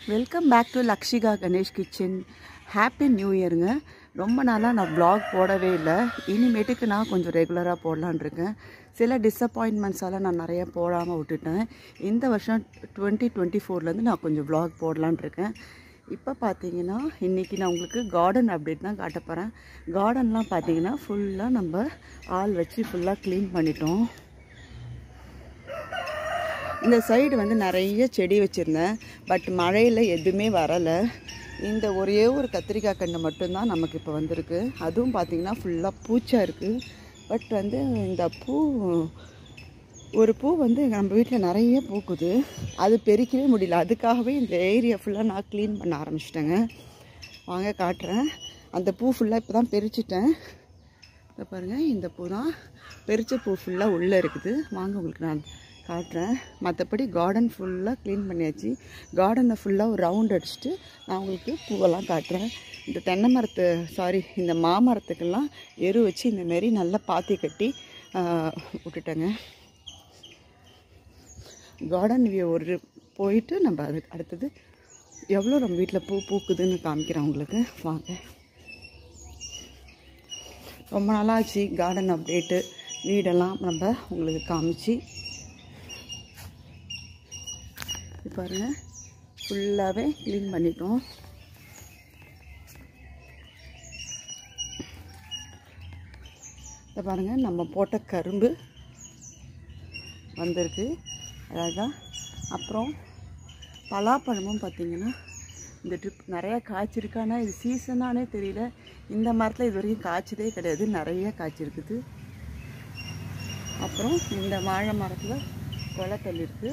welcome back to Lakshika Ganesh kitchen happy new இயருங்க ரொம்ப நாளாக நான் vlog போடவே இல்லை இனிமேட்டுக்கு நான் கொஞ்சம் ரெகுலராக போடலான் இருக்கேன் சில டிசப்பாயின்மெண்ட்ஸால் நான் நிறைய போடாமல் விட்டுட்டேன் இந்த வருஷம் டுவெண்ட்டி டுவெண்ட்டி ஃபோர்லேருந்து நான் கொஞ்சம் vlog போடலான் இருக்கேன் இப்போ பார்த்தீங்கன்னா இன்றைக்கி நான் உங்களுக்கு கார்டன் அப்டேட் தான் காட்ட போகிறேன் கார்டன்லாம் பார்த்தீங்கன்னா ஃபுல்லாக நம்ம ஆள் வச்சு ஃபுல்லாக க்ளீன் பண்ணிட்டோம் இந்த சைடு வந்து நிறைய செடி வச்சுருந்தேன் பட் மழையில் எதுவுமே வரலை இந்த ஒரே ஒரு கத்திரிக்காய் கன்று மட்டும்தான் நமக்கு இப்போ வந்திருக்கு அதுவும் பார்த்திங்கன்னா ஃபுல்லாக பூச்சா இருக்குது பட் வந்து இந்த பூ ஒரு பூ வந்து நம்ம வீட்டில் நிறைய பூக்குது அது பெருக்கவே முடியல அதுக்காகவே இந்த ஏரியா ஃபுல்லாக நான் க்ளீன் பண்ண ஆரம்பிச்சிட்டேங்க வாங்க காட்டுறேன் அந்த பூ ஃபுல்லாக இப்போ தான் பெரிச்சிட்டேன் இதை பாருங்கள் இந்த பூ தான் பெரிச்ச பூ ஃபுல்லாக உள்ளே இருக்குது வாங்க உங்களுக்கு நான் காட்டுறேன் மற்றபடி கார்டன் ஃபுல்லாக க்ளீன் பண்ணியாச்சு கார்டனை ஃபுல்லாக ஒரு ரவுண்ட் அடிச்சுட்டு நான் உங்களுக்கு பூவெல்லாம் காட்டுறேன் இந்த தென்னை மரத்து சாரி இந்த மாமரத்துக்கெல்லாம் எரு வச்சு இந்த மாரி நல்லா பாத்தி கட்டி ஆ, விட்டுட்டேங்க கார்டன் வியூ ஒரு போயிட்டு நம்ம அதுக்கு அடுத்தது எவ்வளோ நம்ம வீட்டில் பூ பூக்குதுன்னு காமிக்கிறேன் உங்களுக்கு வாங்க ரொம்ப நாளாச்சு கார்டன் அப்டேட்டு வீடெல்லாம் நம்ம உங்களுக்கு காமிச்சு இது பாருங்க ஃபுல்லாகவே க்ளீன் பண்ணிட்டோம் இதை பாருங்கள் நம்ம போட்ட கரும்பு வந்திருக்கு அழகா அப்புறம் பலாப்பழமும் பார்த்திங்கன்னா இந்த ட்ரிப் நிறையா காய்ச்சிருக்கானா இது சீசனானே தெரியல இந்த மரத்தில் இது வரைக்கும் காய்ச்சதே கிடையாது நிறைய காய்ச்சிருக்குது அப்புறம் இந்த வாழை மரத்தில் கொலைக்கல் இருக்குது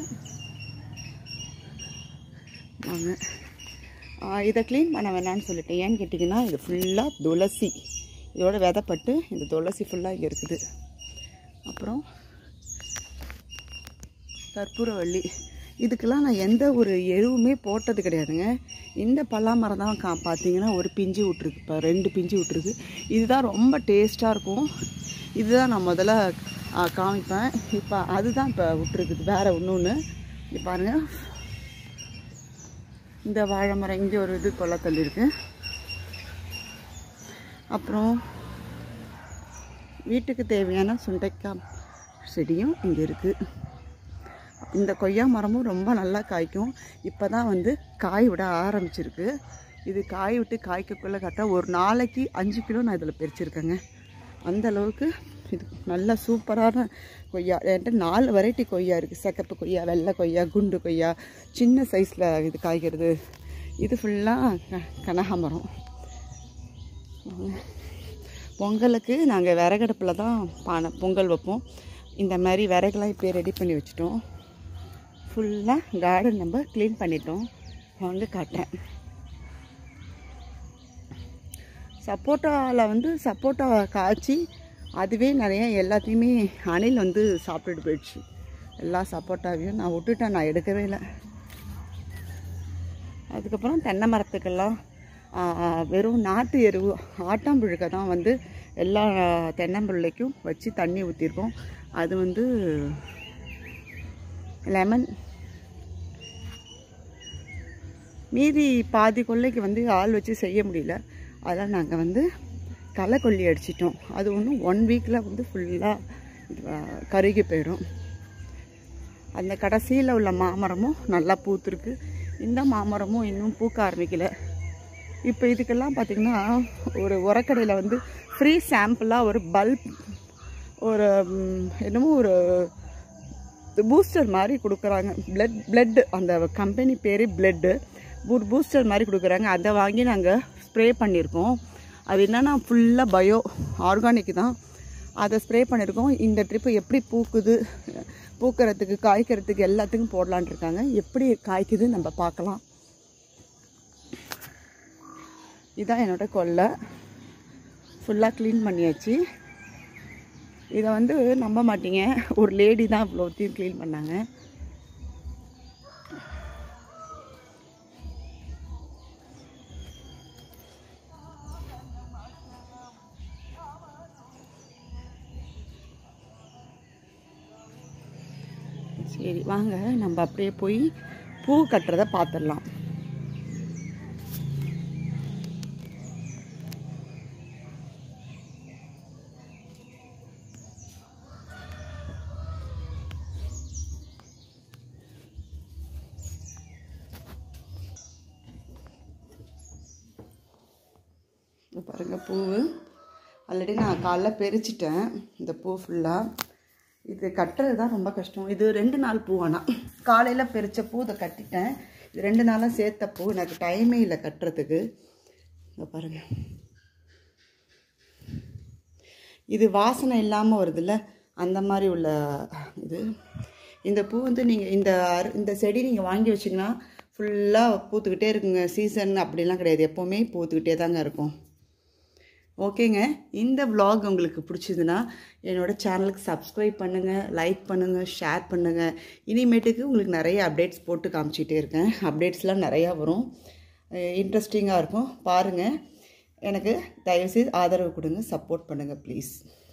வாங்க ஆ, இதை க்ளீன் பண்ண வேணாம்னு சொல்லிட்டேன் ஏன்னு கேட்டிங்கன்னா இது ஃபுல்லாக துளசி இதோட விதைப்பட்டு இந்த துளசி ஃபுல்லாக இங்கே இருக்குது அப்புறம் கற்பூரவள்ளி இதுக்கெல்லாம் நான் எந்த ஒரு எருவுமே போட்டது கிடையாதுங்க இந்த பல்லாமரம் தான் கா பார்த்தீங்கன்னா ஒரு பிஞ்சு விட்ருக்கு இப்போ ரெண்டு பிஞ்சு விட்ருக்கு இதுதான் ரொம்ப டேஸ்ட்டாக இருக்கும் இதுதான் நான் முதல்ல ஆ, காமிப்பேன் இப்போ அதுதான் இப்போ விட்ருக்குது வேறு இன்னொன்று இங்கே பாருங்கள் இந்த வாழை மரம் இங்கே ஒரு இது கொல்லத்தள்ளி இருக்கு அப்புறம் வீட்டுக்கு தேவையான சுண்டைக்காய் செடியும் இங்கே இருக்குது இந்த கொய்யா மரமும் ரொம்ப நல்லா காய்க்கும் இப்போ தான் வந்து காய் விட ஆரம்பிச்சிருக்கு இது காய் விட்டு காய்க்கக்குள்ளே கரெக்டாக ஒரு நாளைக்கு அஞ்சு கிலோ நான் இதில் பறிச்சிருக்கேங்க அந்த அளவுக்கு இது நல்லா சூப்பரான கொய்யா என்கிட்ட நாலு வெரைட்டி கொய்யா இருக்குது சிகப்பு கொய்யா வெள்ளை கொய்யா குண்டு கொய்யா சின்ன சைஸில் இது காய்க்கிறது இது ஃபுல்லாக கனகாமரம் பொங்கலுக்கு நாங்கள் விறகடுப்பில் தான் பானை பொங்கல் வைப்போம் இந்த மாதிரி விறகுலாம் இப்போ ரெடி பண்ணி வச்சுட்டோம் ஃபுல்லாக கார்டன் நம்ம க்ளீன் பண்ணிட்டோம் வாங்க காட்டேன் சப்போட்டாவில் வந்து சப்போட்டா காய்ச்சி அதுவே நிறைய எல்லாத்தையுமே அணில் வந்து சாப்பிட்டுட்டு போயிடுச்சு எல்லா சப்போட்டாவையும் நான் விட்டுட்டேன் நான் எடுக்கவே இல்லை அதுக்கப்புறம் தென்னை மரத்துக்கெல்லாம் ஆ, வெறும் நாட்டு எருவு ஆட்டாம்புழுக்க தான் வந்து எல்லா தென்னம்பிள்ளைக்கும் வச்சு தண்ணி ஊற்றிருக்கோம் அது வந்து லெமன் மீதி பாதி கொல்லைக்கு வந்து ஆள் வச்சு செய்ய முடியல அதெல்லாம் நாங்கள் வந்து களை கொல்லி அடிச்சிட்டோம் அது ஒன்றும் ஒன் வீக்கில் வந்து ஃபுல்லாக கருகி போயிடும் அந்த கடைசியில் உள்ள மாமரமும் நல்லா பூத்துருக்கு இந்த மாமரமும் இன்னும் பூக்க ஆரம்பிக்கல இப்போ இதுக்கெல்லாம் பார்த்திங்கன்னா ஒரு உரக்கடையில் வந்து ஃப்ரீ சாம்பிளாக ஒரு பல்ப் ஒரு ம், என்னமோ ஒரு பூஸ்டர் மாதிரி கொடுக்குறாங்க பிளட் பிளட் அந்த கம்பெனி பேரே பிளட்டு பூ பூஸ்டர் மாதிரி கொடுக்குறாங்க அதை வாங்கி நாங்கள் ஸ்ப்ரே பண்ணியிருக்கோம் அது என்னென்னா ஃபுல்லாக பயோ ஆர்கானிக் தான் அதை ஸ்ப்ரே பண்ணியிருக்கோம் இந்த ட்ரிப்பு எப்படி பூக்குது பூக்கிறதுக்கு காய்க்கிறதுக்கு எல்லாத்துக்கும் போடலான் இருக்காங்க எப்படி காய்க்குது நம்ம பார்க்கலாம் இதான் என்னோட கொல்லை ஃபுல்லாக க்ளீன் பண்ணியாச்சு இதை வந்து நம்ப மாட்டீங்க ஒரு லேடி தான் இவ்வளோத்தையும் க்ளீன் பண்ணாங்க சரி வாங்க நம்ம அப்படியே போய் பூ கட்டுறதை பார்த்துடலாம் பாருங்கள் பூ ஆல்ரெடி நான் காலைல பெரிச்சிட்டேன் இந்த பூ ஃபுல்லாக இது கட்டுறது தான் ரொம்ப கஷ்டம் இது ரெண்டு நாள் பூ ஆனால் காலையில் பெரிச்ச பூ இதை கட்டிட்டேன் இது ரெண்டு நாளாக சேர்த்த பூ எனக்கு டைமே இல்லை கட்டுறதுக்கு இதை பாருங்கள் இது வாசனை இல்லாமல் வருதுல்ல அந்த மாதிரி உள்ள இது இந்த பூ வந்து நீங்கள் இந்த அரு- இந்த செடி நீங்கள் வாங்கி வச்சிங்கன்னா ஃபுல்லாக பூத்துக்கிட்டே இருக்குங்க சீசன் அப்படிலாம் கிடையாது எப்போவுமே பூத்துக்கிட்டே தாங்க இருக்கும் ஓகேங்க இந்த vlog உங்களுக்கு பிடிச்சதுன்னா என்னோட சேனலுக்கு சப்ஸ்கிரைப் பண்ணுங்கள் லைக் பண்ணுங்கள் ஷேர் பண்ணுங்கள் இனிமேட்டுக்கு உங்களுக்கு நிறைய அப்டேட்ஸ் போட்டு காமிச்சிட்டே இருக்கேன் அப்டேட்ஸ்லாம் நிறையா வரும் இன்ட்ரெஸ்டிங்காக இருக்கும் பாருங்கள் எனக்கு தயவுசெய்து ஆதரவு கொடுங்க சப்போர்ட் பண்ணுங்கள் ப்ளீஸ்